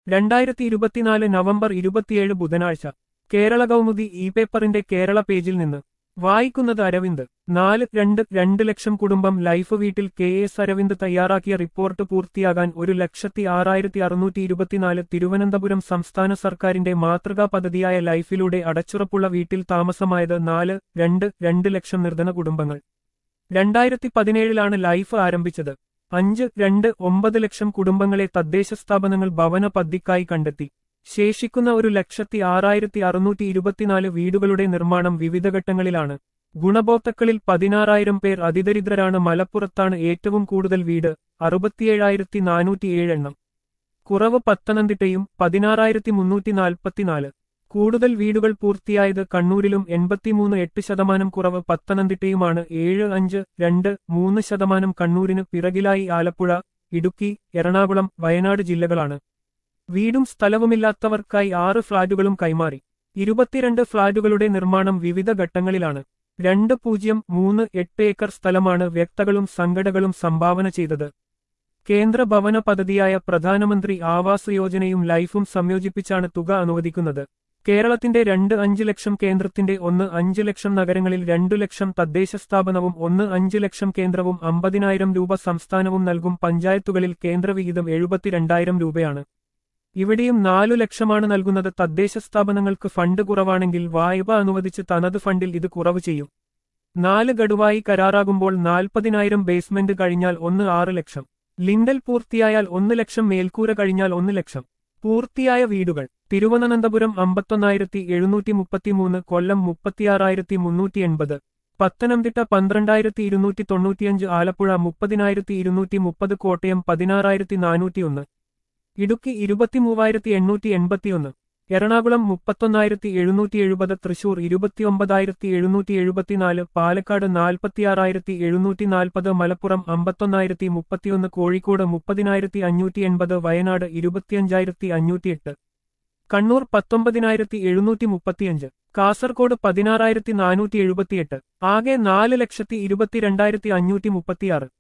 രണ്ടായിരത്തി ഇരുപത്തിനാല് നവംബർ ഇരുപത്തിയേഴ് ബുധനാഴ്ച കേരള കൗമുദി ഇ പേപ്പറിന്റെ കേരള പേജിൽ നിന്ന് വായിക്കുന്നത് അരവിന്ദ് നാല് രണ്ട് രണ്ട് ലക്ഷം കുടുംബം ലൈഫ് വീട്ടിൽ കെ എസ് അരവിന്ദ് തയ്യാറാക്കിയ റിപ്പോർട്ട് പൂർത്തിയാകാൻ ഒരു ലക്ഷത്തി ആറായിരത്തി അറുന്നൂറ്റി ഇരുപത്തിനാല് തിരുവനന്തപുരം സംസ്ഥാന സർക്കാരിന്റെ മാതൃകാ പദ്ധതിയായ ലൈഫിലൂടെ അടച്ചുറപ്പുള്ള വീട്ടിൽ താമസമായത് നാല് രണ്ട് രണ്ട് ലക്ഷം നിർധന കുടുംബങ്ങൾ രണ്ടായിരത്തി പതിനേഴിലാണ് ലൈഫ് ആരംഭിച്ചത് അഞ്ച് രണ്ട് ഒമ്പത് ലക്ഷം കുടുംബങ്ങളെ തദ്ദേശ സ്ഥാപനങ്ങൾ ഭവന പദ്ധതിക്കായി കണ്ടെത്തി ശേഷിക്കുന്ന ഒരു ലക്ഷത്തി ആറായിരത്തി അറുന്നൂറ്റി ഇരുപത്തിനാല് വീടുകളുടെ നിർമ്മാണം വിവിധ ഘട്ടങ്ങളിലാണ് ഗുണഭോക്താക്കളിൽ പതിനാറായിരം പേർ അതിദരിദ്രരാണ് മലപ്പുറത്താണ് ഏറ്റവും കൂടുതൽ വീട് അറുപത്തിയേഴായിരത്തി നാനൂറ്റിയേഴ് എണ്ണം കുറവ് പത്തനംതിട്ടയും പതിനാറായിരത്തി മുന്നൂറ്റി നാൽപ്പത്തിനാല് കൂടുതൽ വീടുകൾ പൂർത്തിയായത് കണ്ണൂരിലും എൺപത്തിമൂന്ന് എട്ട് ശതമാനം കുറവ് പത്തനംതിട്ടയുമാണ് ഏഴ് അഞ്ച് രണ്ട് മൂന്ന് ശതമാനം കണ്ണൂരിന് പിറകിലായി ആലപ്പുഴ ഇടുക്കി എറണാകുളം വയനാട് ജില്ലകളാണ് വീടും സ്ഥലവുമില്ലാത്തവർക്കായി ആറ് ഫ്ളാറ്റുകളും കൈമാറി ഇരുപത്തിരണ്ട് ഫ്ളാറ്റുകളുടെ നിർമ്മാണം വിവിധ ഘട്ടങ്ങളിലാണ് രണ്ട് പൂജ്യം മൂന്ന് എട്ട് ഏക്കർ സ്ഥലമാണ് വ്യക്തകളും സംഘടകളും സംഭാവന ചെയ്തത് കേന്ദ്ര ഭവന പദ്ധതിയായ പ്രധാനമന്ത്രി ആവാസ് യോജനയും ലൈഫും സംയോജിപ്പിച്ചാണ് തുക അനുവദിക്കുന്നത് കേരളത്തിന്റെ രണ്ട് അഞ്ച് ലക്ഷം കേന്ദ്രത്തിന്റെ ഒന്ന് അഞ്ച് ലക്ഷം നഗരങ്ങളിൽ രണ്ടു ലക്ഷം തദ്ദേശ സ്ഥാപനവും ഒന്ന് അഞ്ച് ലക്ഷം കേന്ദ്രവും അമ്പതിനായിരം രൂപ സംസ്ഥാനവും നൽകും പഞ്ചായത്തുകളിൽ കേന്ദ്രവിഹിതം എഴുപത്തിരണ്ടായിരം രൂപയാണ് ഇവിടെയും നാലു ലക്ഷമാണ് നൽകുന്നത് തദ്ദേശ സ്ഥാപനങ്ങൾക്ക് ഫണ്ട് കുറവാണെങ്കിൽ വായ്പ അനുവദിച്ച് തനത് ഫണ്ടിൽ ഇത് കുറവ് ചെയ്യും നാല് ഗഡുവായി കരാറാകുമ്പോൾ നാൽപ്പതിനായിരം ബേസ്മെന്റ് കഴിഞ്ഞാൽ ഒന്ന് ആറ് ലക്ഷം ലിൻഡൽ പൂർത്തിയായാൽ ഒന്ന് ലക്ഷം മേൽക്കൂര കഴിഞ്ഞാൽ ഒന്ന് ലക്ഷം പൂർത്തിയായ വീടുകൾ തിരുവനന്തപുരം അമ്പത്തൊന്നായിരത്തി എഴുന്നൂറ്റി മുപ്പത്തിമൂന്ന് കൊല്ലം മുപ്പത്തിയാറായിരത്തി മുന്നൂറ്റി എൺപത് പത്തനംതിട്ട പന്ത്രണ്ടായിരത്തി ഇരുന്നൂറ്റി തൊണ്ണൂറ്റിയഞ്ച് ആലപ്പുഴ മുപ്പതിനായിരത്തി ഇരുന്നൂറ്റി മുപ്പത് കോട്ടയം പതിനാറായിരത്തി നാനൂറ്റിയൊന്ന് ഇടുക്കി ഇരുപത്തിമൂവായിരത്തി എണ്ണൂറ്റി എൺപത്തിയൊന്ന് എറണാകുളം മുപ്പത്തൊന്നായിരത്തി എഴുന്നൂറ്റി എഴുപത് തൃശൂർ ഇരുപത്തിയൊമ്പതായിരത്തി എഴുന്നൂറ്റി എഴുപത്തിനാല് പാലക്കാട് നാൽപ്പത്തിയാറായിരത്തി എഴുന്നൂറ്റി നാൽപ്പത് മലപ്പുറം അമ്പത്തൊന്നായിരത്തി മുപ്പത്തിയൊന്ന് കോഴിക്കോട് മുപ്പതിനായിരത്തി അഞ്ഞൂറ്റി എൺപത് വയനാട് ഇരുപത്തിയഞ്ചായിരത്തി അഞ്ഞൂറ്റിയെട്ട് കണ്ണൂർ പത്തൊമ്പതിനായിരത്തി എഴുന്നൂറ്റി മുപ്പത്തിയഞ്ച് കാസർകോട് പതിനാറായിരത്തി നാനൂറ്റി എഴുപത്തിയെട്ട് ആകെ നാല് ലക്ഷത്തി ഇരുപത്തിരണ്ടായിരത്തി അഞ്ഞൂറ്റി മുപ്പത്തിയാറ്